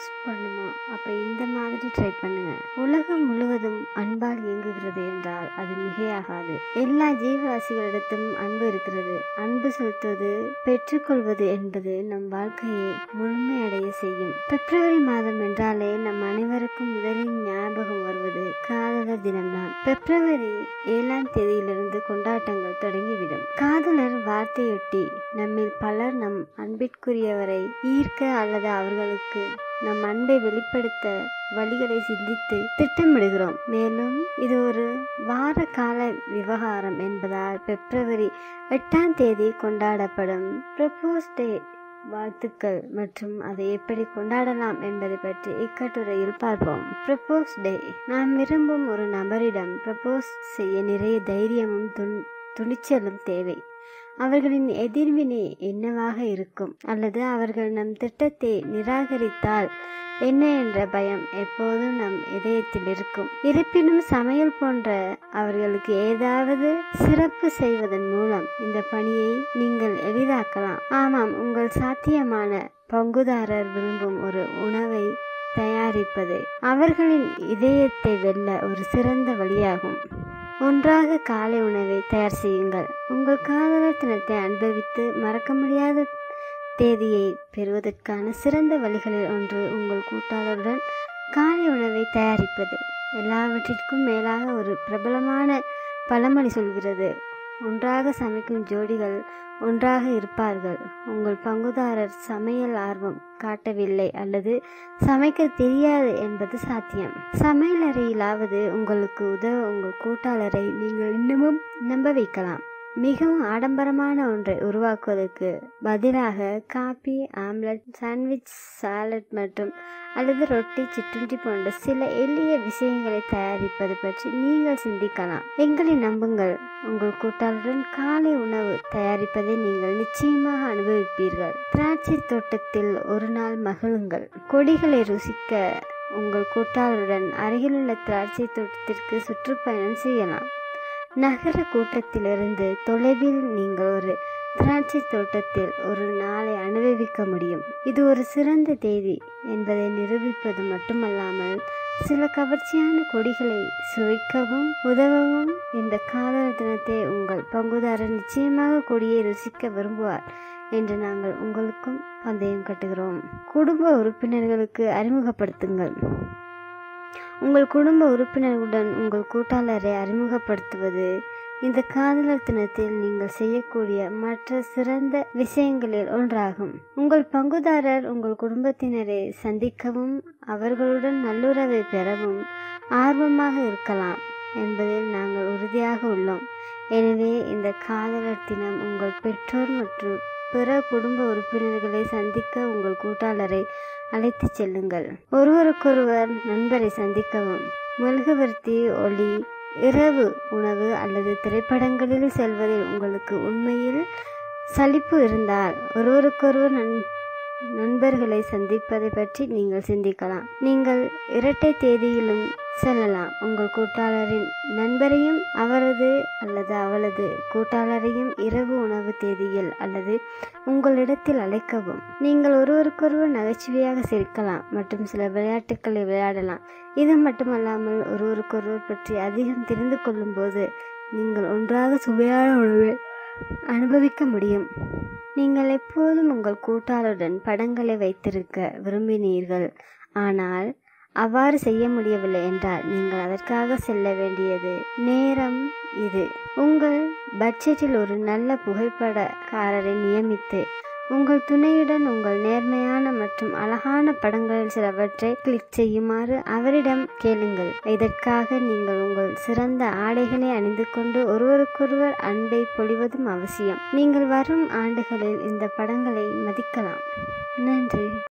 propose பண்ணுமா அப்ப இந்த மாதிரி ட்ரை பண்ணுங்க உலகம் முழுவதும் அன்பால் இயங்குகிறது என்றால் அது மிகையாகாது எல்லா ஜீவராசிகளிடத்தும் அன்பு இருக்கிறது அன்பு செலுத்துவது பெற்றுக்கொள்வது என்பது நம் வாழ்க்கையை முழுமையடைய செய்யும் பிப்ரவரி மாதம் என்றாலே நம் அனைவருக்கும் முதலில் ஞாபகம் வருவது காதலர் தினம்தான் பிப்ரவரி ஏழாம் தேதியிலிருந்து கொண்டாட்டங்கள் தொடங்கிவிடும் காதலர் வார்த்தையொட்டி நம்மில் பலர் நம் அன்பிற்குரியவரை ஈர்க்க அல்லது அவர்களுக்கு நம் அன்பை வெளிப்படுத்த வழிகளை சிந்தித்து திட்டமிடுகிறோம் மேலும் இது ஒரு வார கால விவகாரம் என்பதால் பிப்ரவரி எட்டாம் தேதி கொண்டாடப்படும் ப்ரப்போஸ் டே வாழ்த்துக்கள் மற்றும் அதை எப்படி கொண்டாடலாம் என்பதை பற்றி இக்கட்டுரையில் பார்ப்போம் ப்ரப்போஸ் டே நாம் விரும்பும் ஒரு நபரிடம் ப்ரப்போஸ் செய்ய நிறைய தைரியமும் துன் துணிச்சலும் தேவை அவர்களின் எதிர்வினை என்னவாக இருக்கும் அல்லது அவர்கள் நம் திட்டத்தை நிராகரித்தால் என்ன என்ற பயம் எப்போதும் நம் இதயத்தில் இருக்கும் இருப்பினும் சமையல் போன்ற அவர்களுக்கு ஏதாவது சிறப்பு செய்வதன் மூலம் இந்த பணியை நீங்கள் எளிதாக்கலாம் ஆமாம் உங்கள் சாத்தியமான பங்குதாரர் விரும்பும் ஒரு உணவை தயாரிப்பது அவர்களின் இதயத்தை வெல்ல ஒரு சிறந்த வழியாகும் ஒன்றாக காலை உணவை தயார் செய்யுங்கள் உங்கள் காதலர் தினத்தை அனுபவித்து மறக்க முடியாத தேதியை பெறுவதற்கான சிறந்த வழிகளில் ஒன்று உங்கள் கூட்டாளருடன் காலை உணவை தயாரிப்பது எல்லாவற்றிற்கும் மேலாக ஒரு பிரபலமான பழமொழி சொல்கிறது ஒன்றாக சமைக்கும் ஜோடிகள் ஒன்றாக இருப்பார்கள் உங்கள் பங்குதாரர் சமையல் ஆர்வம் காட்டவில்லை அல்லது சமைக்க தெரியாது என்பது சாத்தியம் சமையல் அறையிலாவது உங்களுக்கு உதவ உங்கள் கூட்டாளரை நீங்கள் இன்னமும் நம்ப வைக்கலாம் மிகவும் ஆடம்பரமான ஒன்றை உருவாக்குவதற்கு பதிலாக காபி ஆம்லெட் சாண்ட்விச் சாலட் மற்றும் அல்லது ரொட்டி சிற்றுண்டி போன்ற சில எளிய விஷயங்களை தயாரிப்பது பற்றி நீங்கள் சிந்திக்கலாம் எங்களை நம்புங்கள் உங்கள் கூட்டாளருடன் காலை உணவு தயாரிப்பதை நீங்கள் நிச்சயமாக அனுபவிப்பீர்கள் திராட்சை தோட்டத்தில் ஒரு நாள் மகிழுங்கள் கொடிகளை ருசிக்க உங்கள் கூட்டாளருடன் அருகிலுள்ள திராட்சை தோட்டத்திற்கு சுற்றுப்பயணம் செய்யலாம் நகர கூட்டத்திலிருந்து தொலைவில் நீங்கள் ஒரு திராட்சை தோட்டத்தில் ஒரு நாளை அனுபவிக்க முடியும் இது ஒரு சிறந்த தேதி என்பதை நிரூபிப்பது மட்டுமல்லாமல் சில கவர்ச்சியான கொடிகளை சுவைக்கவும் உதவவும் இந்த காதல் தினத்தை உங்கள் பங்குதாரர் நிச்சயமாக கொடியை ருசிக்க விரும்புவார் என்று நாங்கள் உங்களுக்கும் பந்தயம் கட்டுகிறோம் குடும்ப உறுப்பினர்களுக்கு அறிமுகப்படுத்துங்கள் உங்கள் குடும்ப உறுப்பினர்களுடன் உங்கள் கூட்டாளரை அறிமுகப்படுத்துவது இந்த காதலர் தினத்தில் நீங்கள் செய்யக்கூடிய மற்ற சிறந்த விஷயங்களில் ஒன்றாகும் உங்கள் பங்குதாரர் உங்கள் குடும்பத்தினரை சந்திக்கவும் அவர்களுடன் நல்லுறவை பெறவும் ஆர்வமாக இருக்கலாம் என்பதில் நாங்கள் உறுதியாக உள்ளோம் எனவே இந்த காதலர் தினம் உங்கள் பெற்றோர் மற்றும் பிற குடும்ப உறுப்பினர்களை சந்திக்க உங்கள் கூட்டாளரை அழைத்து செல்லுங்கள் ஒருவருக்கொருவர் நண்பரை சந்திக்கவும் மெழுகுவர்த்தி ஒளி இரவு உணவு அல்லது திரைப்படங்களில் செல்வதில் உங்களுக்கு உண்மையில் சலிப்பு இருந்தால் ஒருவருக்கொருவர் நன் நண்பர்களை சந்திப்பதை பற்றி நீங்கள் சிந்திக்கலாம் நீங்கள் இரட்டை தேதியிலும் செல்லலாம் உங்கள் கூட்டாளரின் நண்பரையும் அவரது அல்லது அவளது கூட்டாளரையும் இரவு உணவு தேதியில் அல்லது உங்களிடத்தில் அழைக்கவும் நீங்கள் ஒருவருக்கொருவர் நகைச்சுவையாக சிரிக்கலாம் மற்றும் சில விளையாட்டுக்களை விளையாடலாம் இது மட்டுமல்லாமல் ஒருவருக்கொருவர் பற்றி அதிகம் தெரிந்து கொள்ளும் போது நீங்கள் ஒன்றாக சுவையான உணவை அனுபவிக்க முடியும் நீங்கள் எப்போதும் உங்கள் கூட்டாளருடன் படங்களை வைத்திருக்க விரும்பினீர்கள் ஆனால் அவ்வாறு செய்ய முடியவில்லை என்றால் நீங்கள் அதற்காக செல்ல வேண்டியது நேரம் இது உங்கள் பட்ஜெட்டில் ஒரு நல்ல புகைப்படக்காரரை நியமித்து உங்கள் துணையுடன் உங்கள் நேர்மையான மற்றும் அழகான படங்களில் சிலவற்றை கிளிக் செய்யுமாறு அவரிடம் கேளுங்கள் இதற்காக நீங்கள் உங்கள் சிறந்த ஆடைகளை அணிந்து கொண்டு ஒருவருக்கொருவர் அன்பை பொழிவதும் அவசியம் நீங்கள் வரும் ஆண்டுகளில் இந்த படங்களை மதிக்கலாம் நன்றி